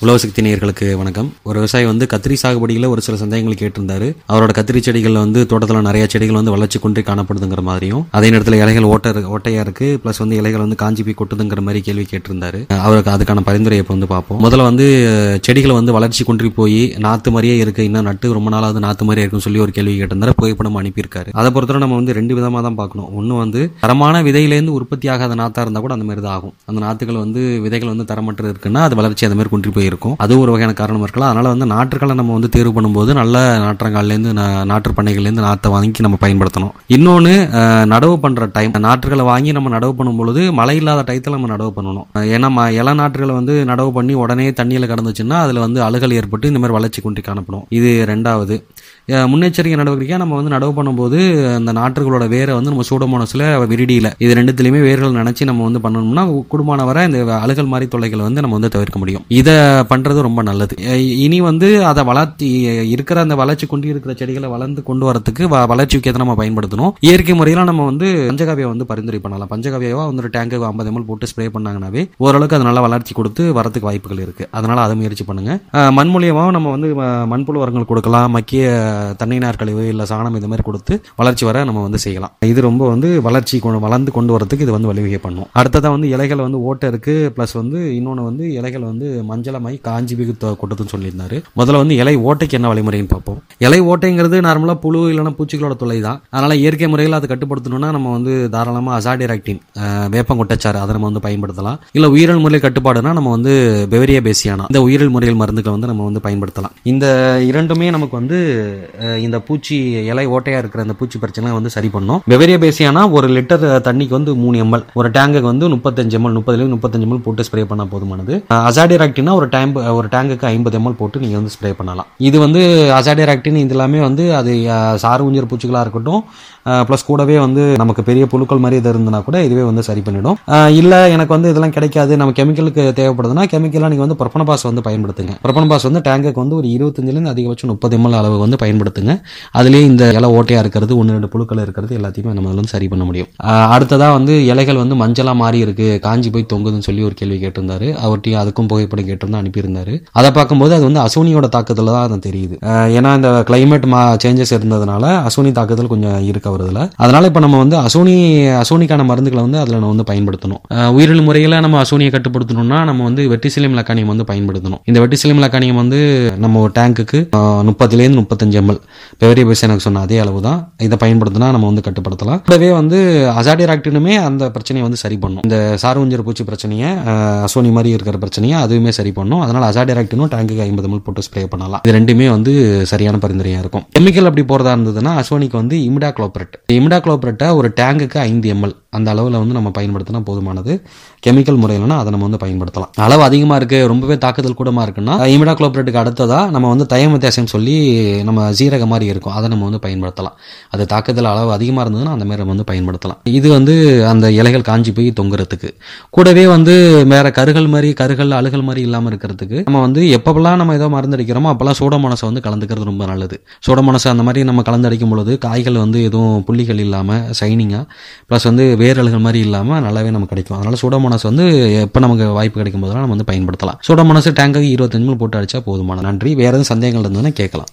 உழவு சக்தி நேயர்களுக்கு வணக்கம் ஒரு விவசாயி வந்து கத்திரி சாகுபடியில் ஒரு சில சந்தேகங்கள் கேட்டிருந்தாரு அவரோட கத்திரி செடிகள் வந்து தோட்டத்தில் நிறைய செடிகள் வந்து வளர்ச்சி குன்றி காணப்படுதுங்கிற மாதிரியும் அதே நேரத்தில் இலைகள் ஓட்ட இருக்கு- ஓட்டையா இருக்கு பிளஸ் வந்து இலைகள் வந்து காஞ்சி போய் கொட்டுதுங்கிற மாதிரி கேள்வி கேட்டிருந்தாரு அவருக்கு அதுக்கான பரிந்துரையை இப்போ வந்து பார்ப்போம் முதல்ல வந்து அஹ், செடிகள் வந்து வளர்ச்சி குன்றி போய் நாத்து மாதிரியே இருக்கு இன்னும் நட்டு ரொம்ப நாளாவது நாத்து மாதிரியே இருக்குன்னு சொல்லி ஒரு கேள்வி கேட்டிருந்தாரு புகைப்படம் அனுப்பியிருக்காரு அதை பொறுத்தவரை நம்ம வந்து ரெண்டு விதமா தான் பார்க்கணும் ஒன்று வந்து தரமான விதையிலேருந்து உற்பத்தி ஆகாத நாத்தா இருந்தா கூட அந்த மாதிரி தான் ஆகும் அந்த நாத்துகள் வந்து விதைகள் வந்து தரமற்று இருக்குன்னா அது வளர்ச்சி அந்த மாதிரி குன்றி போயிருக்கும் அதுவும் ஒரு வகையான காரணம் இருக்கலாம் அதனால வந்து நாற்றுக்களை நம்ம வந்து தேர்வு பண்ணும்போது நல்ல நாற்றங்கால்லேருந்து நாற்று பண்ணைகள்லேருந்து நாற்றை வாங்கி நம்ம பயன்படுத்தணும் இன்னொன்று நடவு பண்ற டைம் நாற்றுகளை வாங்கி நம்ம நடவு பண்ணும்பொழுது மழை இல்லாத டயத்தில் நம்ம நடவு பண்ணணும் அஹ் ஏன்னா ம- இள நாற்றுகளை வந்து நடவு பண்ணி உடனே தண்ணியில் கடந்துச்சுன்னா அதில் வந்து அழுகல் ஏற்பட்டு இந்த மாதிரி வளர்ச்சி குன்றி காணப்படும் இது ரெண்டாவது அஹ் முன்னெச்சரிக்கை நடவடிக்கையாக நம்ம வந்து நடவு பண்ணும்போது அந்த நாற்றுகளோட வேரை வந்து நம்ம சூடமோனஸில் விரிடியில் இது ரெண்டுத்துலையுமே வேர்கள் நினச்சி நம்ம வந்து பண்ணணும்னா குடும்பமான வரை இந்த அழுகல் மாதிரி தொல்லைகளை வந்து நம்ம வந்து தவிர்க்க முடியும் இதை பண்ணுறது ரொம்ப நல்லது அஹ் இனி வந்து அதை வளர்த்தி இருக்கிற அந்த வளர்ச்சி கொண்டு இருக்கிற செடிகளை வளர்ந்து கொண்டு வரதுக்கு வ- வளர்ச்சி விக்கத்தை நம்ம பயன்படுத்தணும் இயற்கை முறையில் நம்ம வந்து பஞ்சகாவியை வந்து பரிந்துரை பண்ணலாம் பஞ்சகாவியாவா வந்து ஒரு டேங்க்கு ஐம்பது எம்எல் போட்டு ஸ்ப்ரே பண்ணாங்கன்னாவே ஓரளவுக்கு அது நல்லா வளர்ச்சி கொடுத்து வரதுக்கு வாய்ப்புகள் இருக்கு அதனால அதை முயற்சி பண்ணுங்க அஹ் மண் மூலியமாவும் நம்ம வந்து ம- மண்புழு உரங்கள் கொடுக்கலாம் மக்கிய தண்ணீர் கழிவு இல்ல சாணம் இந்த மாதிரி கொடுத்து வளர்ச்சி வர நம்ம வந்து செய்யலாம் இது ரொம்ப வந்து வளர்ச்சி கொண்டு வளர்ந்து கொண்டு வரதுக்கு இது வந்து வழிவகை பண்ணும் அடுத்ததா வந்து இலைகள் வந்து ஓட்டை இருக்கு பிளஸ் வந்து இன்னொன்று வந்து இலைகள் வந்து மஞ்சளமாய் காஞ்சி பிகு கொட்டதுன்னு சொல்லியிருந்தாரு முதல்ல வந்து இலை ஓட்டைக்கு என்ன வழிமுறைன்னு பார்ப்போம் இலை ஓட்டைங்கிறது நார்மலாக புழு இல்லைன்னா பூச்சிகளோட தொல்லை தான் அதனால இயற்கை முறையில் அதை கட்டுப்படுத்தணும்னா நம்ம வந்து தாராளமாக அசாடிராக்டின் வேப்பங்கொட்டச்சாறு அதை நம்ம வந்து பயன்படுத்தலாம் இல்லை உயிரியல் முறையில் கட்டுப்பாடுனா நம்ம வந்து பெவரியா பேசியானா இந்த உயிரியல் முறையில் மருந்துகளை வந்து நம்ம வந்து பயன்படுத்தலாம் இந்த இரண்டுமே நமக்கு வந்து அஹ், இந்த பூச்சி இலை ஓட்டையா இருக்கிற அந்த பூச்சி பிரச்சனை வந்து சரி பண்ணும் பெவரியா பேசியானா ஒரு லிட்டர் தண்ணிக்கு வந்து மூணு எம்எல் ஒரு டேங்குக்கு வந்து முப்பத்தஞ்சு எம்எல் முப்பதுலேருந்து முப்பத்தஞ்சு எம்எல் போட்டு ஸ்ப்ரே பண்ணால் போதுமானது அசாடிராக்டினா ஒரு டேங்க் ஒரு டேங்குக்கு ஐம்பது எம்எல் போட்டு நீங்கள் வந்து ஸ்ப்ரே பண்ணலாம் இது வந்து அசாடிராக்டின் இது எல்லாமே வந்து அது அஹ், சாறு ஊஞ்சல் பூச்சிகளாக இருக்கட்டும் ப்ளஸ் கூடவே வந்து நமக்கு பெரிய புழுக்கள் மாதிரி இது இருந்ததுனா கூட இதுவே வந்து சரி பண்ணிடும் இல்லை எனக்கு வந்து இதெல்லாம் கிடைக்காது நம்ம கெமிக்கலுக்கு தேவைப்படுதுன்னா கெமிக்கலாக நீங்கள் வந்து ப்ரொப்பனபாஸ் வந்து பயன்படுத்துங்க ப்ரொப்பனபாஸ் வந்து டேங்குக்கு வந்து ஒரு இருபத்தஞ்சிலேருந்து அதிகபட்சம் முப்பது எம்எல் அளவு வந்து பயன்படுத்துங்க அதுலேயே இந்த இலை ஓட்டையாக இருக்கிறது ஒன்று ரெண்டு புழுக்கள் இருக்கிறது எல்லாத்தையுமே நம்ம வந்து சரி பண்ண முடியும் ஆஹ் அடுத்ததா வந்து இலைகள் வந்து மஞ்சளாக மாறி இருக்கு காஞ்சி போய் தொங்குதுன்னு சொல்லி ஒரு கேள்வி கேட்டிருந்தாரு அவர்கிட்டயும் அதுக்கும் புகைப்படம் கேட்டிருந்தா அனுப்பியிருந்தாரு அதை பார்க்கும்போது அது வந்து அசோனியோட தாக்குதல் தான் அது தெரியுது ஆஹ் ஏன்னா இந்த கிளைமேட் மா சேஞ்சஸ் இருந்ததுனால அசோனி தாக்குதல் கொஞ்சம் இருக்க வருதுல அதனால இப்போ நம்ம வந்து அசோனி அசோனிக்கான மருந்துகளை வந்து அதில் நம்ம வந்து பயன்படுத்தணும் ஆஹ் உயிரியல் முறையில் நம்ம அசோனியை கட்டுப்படுத்தணும்னா நம்ம வந்து வெட்டிசிலியம் லக்கானியம் வந்து பயன்படுத்தணும் இந்த வெட்டிசிலியம் லக்கானியம் வந்து நம்ம ஒரு டேங்குக்கு முப்பதுலேருந்து முப்பத்தஞ்சு எம்எல் பெவரிய பேஸ் எனக்கு சொன்ன அதே அளவு தான் இதை பயன்படுத்தினா நம்ம வந்து கட்டுப்படுத்தலாம் கூடவே வந்து அசாடிராக்டினுமே அந்த பிரச்சனையை வந்து சரி பண்ணும் இந்த சார்வஞ்சர் பூச்சி பிரச்சனையை ஆஹ், அசோனி மாதிரி இருக்கிற பிரச்சனையை அதுவுமே சரி பண்ணும் அதனால அசாடிராக்டினும் டேங்குக்கு ஐம்பது எம்எல் போட்டு ஸ்ப்ரே பண்ணலாம் இது ரெண்டுமே வந்து சரியான பரிந்துரையா இருக்கும் கெமிக்கல் அப்படி போறதா இருந்ததுன்னா அசோனிக்கு வந்து இமிடா குளோபரேட் இமிடா குளோபரேட்டை ஒரு டேங்குக்கு ஐந்து எம்எல் அந்த அளவில் வந்து நம்ம பயன்படுத்தினா போதுமானது கெமிக்கல் முறையிலனா அதை நம்ம வந்து பயன்படுத்தலாம் அளவு அதிகமாக இருக்கு ரொம்பவே தாக்குதல் கூடமா இருக்குன்னா இமிடா குளோபரேட்டுக்கு அடுத்ததா நம்ம வந்து தயமத்தியாசம் சொல்லி நம்ம சீரக மாதிரி இருக்கும் அதை நம்ம வந்து பயன்படுத்தலாம் அது தாக்குதல் அளவு அதிகமாக இருந்ததுன்னா அந்த மாதிரி நம்ம வந்து பயன்படுத்தலாம் இது வந்து அந்த இலைகள் காஞ்சி போய் தொங்குறதுக்கு கூடவே வந்து வேற கருகள் மாதிரி கருகள் அழுகல் மாதிரி இல்லாமல் இருக்கிறதுக்கு நம்ம வந்து எப்பப்பெல்லாம் நம்ம ஏதோ மருந்து அடிக்கிறோமோ அப்பெல்லாம் சோடமோனஸை வந்து கலந்துக்கிறது ரொம்ப நல்லது சோடமோனஸ் அந்த மாதிரி நம்ம கலந்து அடிக்கும் பொழுது காய்கள் வந்து எதுவும் புள்ளிகள் இல்லாமல் ஷைனிங்காக ப்ளஸ் வந்து வேரல்கள் மாதிரி இல்லாமல் நல்லாவே நமக்கு கிடைக்கும் அதனால சோடமோனஸ் வந்து எப்போ நமக்கு வாய்ப்பு கிடைக்கும் போதெல்லாம் நம்ம வந்து பயன்படுத்தலாம் சோடமோனஸ் டேங்குக்கு இருபத்தஞ்சு ml போட்டு அடிச்சா போதுமான நன்றி வேற எதுவும் சந்தேகங்கள் இருந்ததுன்னா கேட்கலாம்